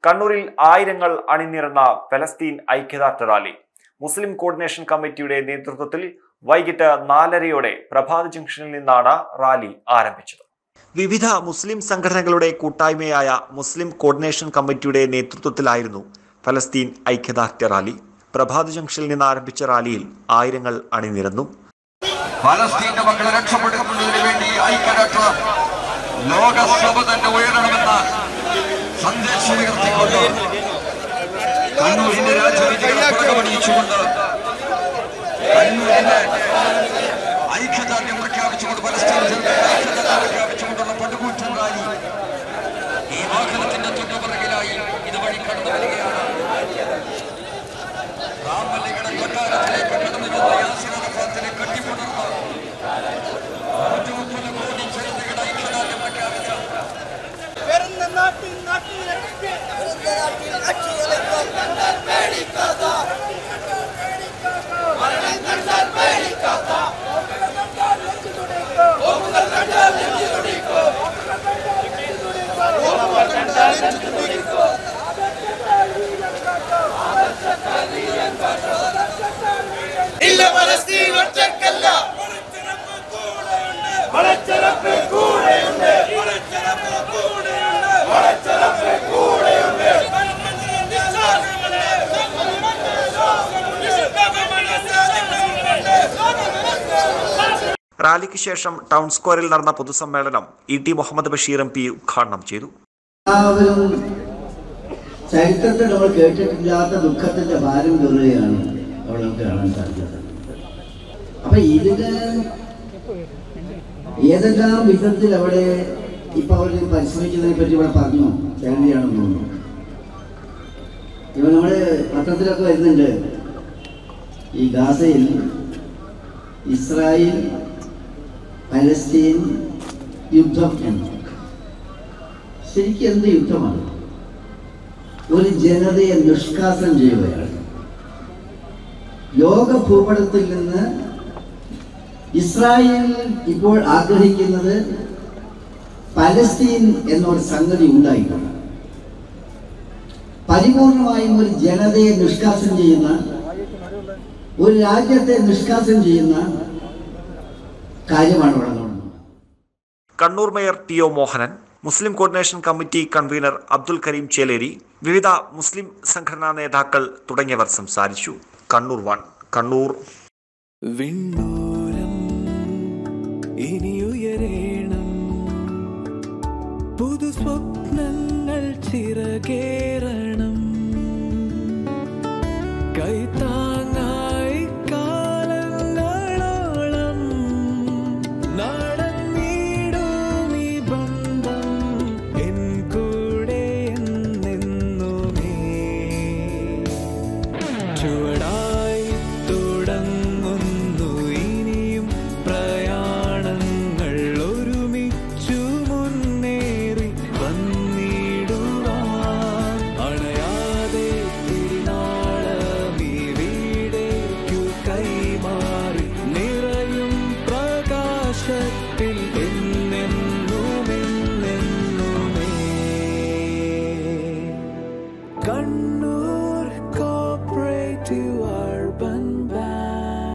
കണ്ണൂരിൽ ആയിരങ്ങൾ അണിനിരന്ന ഫലസ്തീൻ ഐക്യദാർഢ്യ റാലി മുസ്ലിം കോർഡിനേഷൻ കമ്മിറ്റിയുടെ നേതൃത്വത്തിൽ വൈകിട്ട് നാലരയോടെ പ്രഭാത് ജംഗ്ഷനിൽ നിന്നാണ് റാലി ആരംഭിച്ചത് വിവിധ മുസ്ലിം സംഘടനകളുടെ കൂട്ടായ്മയായ മുസ്ലിം കോർഡിനേഷൻ കമ്മിറ്റിയുടെ നേതൃത്വത്തിലായിരുന്നു ഫലസ്തീൻ ഐക്യദാർഢ്യ റാലി പ്രഭാത് ജംഗ്ഷനിൽ നിന്ന് ആരംഭിച്ച റാലിയിൽ ആയിരങ്ങൾ അണിനിരന്നു ഫലസ്തീന്റെ മക്കളെ രക്ഷപ്പെടുത്തുന്നതിന് വേണ്ടി ഐക്യരാഷ്ട്ര ലോകസഭ തന്നെ ഉയരണമെന്ന സന്ദേശം ഉയർത്തിക്കൊണ്ട് കണ്ണൂരിന്റെ രാജനീതികളെ പുറകമണിയിച്ചുകൊണ്ട് കണ്ണൂരിന്റെ ഐക്യദാർഢ്യം പ്രഖ്യാപിച്ചുകൊണ്ട് പലസ്തീൻ ജനതയുടെ ഐക്യദാർഢ്യം പ്രഖ്യാപിച്ചുകൊണ്ടുള്ള പടുകൂറ്റൻ റാലി ഈ വാഹനത്തിന്റെ തൊട്ടുപിറകിലായി ഇതുവഴി കടന്നു വരികയാണ് റാമല്ലികളുടെ കൊട്ടാരത്തിലേക്ക് കടന്നു ചെന്ന യാസിർ അറഫാത്തിനെ കെട്ടിപ്പുണർന്ന് നൂറ്റിമുപ്പത് കോടി ജനതയുടെ ഐക്യദാർഢ്യം പ്രഖ്യാപിച്ച വരുന്ന നാട്ടിൽ നാട്ടിലേക്ക് വരുന്ന നാട്ടിൽ അക്ഷയലേക്കും കണ്ടാൽ പേടിക്കാത്ത മരണം കണ്ടാൽ പേടിക്കാത്ത ഓപ്പുകൾ കണ്ടാൽ നെഞ്ചു തുടിക്കും ഓപ്പുകൾ കണ്ടാൽ നെഞ്ചു തുടിക്കും ഇല്ല പലസ്തീൻ ഒറ്റക്കല്ല വളച്ചറപ്പ് കൂടെയുണ്ട് വളച്ചറപ്പ് കൂടെയുണ്ട് വളച്ചറപ്പ് കൂടെയുണ്ട് റാലിക്ക് ശേഷം ടൗൺ സ്ക്വയറിൽ നടന്ന പൊതുസമ്മേളനം ഇ ടി മുഹമ്മദ് ബഷീർ എം പി ഉദ്ഘാടനം ചെയ്തു എല്ലാവരും ചരിത്രത്തിൽ നമ്മൾ കേട്ടിട്ടില്ലാത്ത ദുഃഖത്തിന്റെ ഭാരം കയറുകയാണ് അവിടെ നമുക്ക് കാണാൻ സാധിക്കുന്നത് അപ്പൊ ഇതിന് ഏതെല്ലാം വിധത്തിൽ അവിടെ ഇപ്പൊ അവർ പരിശ്രമിക്കുന്നതിനെ പറ്റി ഇവിടെ പറഞ്ഞു കേരളീയാണെന്ന് തോന്നുന്നു ഇപ്പൊ നമ്മള് പത്രത്തിലൊക്കെ വരുന്നുണ്ട് ഈ ഗാസയിൽ ഇസ്രായേൽ പലസ്തീൻ യുദ്ധം എന്ന് ശരിക്കും എന്ത് യുദ്ധമാണ് ഒരു ജനതയെ നിഷ്കാസനം ചെയ്യുകയാണ് ലോക ഭൂപടത്തിൽ നിന്ന് ഇസ്രായേൽ ഇപ്പോൾ ആഗ്രഹിക്കുന്നത് പലസ്തീൻ എന്നൊരു സംഗതി ഉണ്ടായിട്ടുണ്ട് പരിപൂർണമായും ഒരു ജനതയെ നിഷ്കാസനം ചെയ്യുന്ന ഒരു രാജ്യത്തെ നിഷ്കാസനം ചെയ്യുന്ന കാര്യമാണ് ഇവിടെ നടന്നത് കണ്ണൂർ മേയർ ടി ഒ മോഹനൻ മുസ്ലിം coordination committee convener Abdul Karim Cheleri വിവിധ മുസ്ലിം സംഘടനാ നേതാക്കൾ തുടങ്ങിയവർ സംസാരിച്ചു കണ്ണൂർ വൺ കണ്ണൂർ വിണ്ണൂരം ഇനിയുയരേണം പുതു സ്വപ്നങ്ങൾ ചിറകേ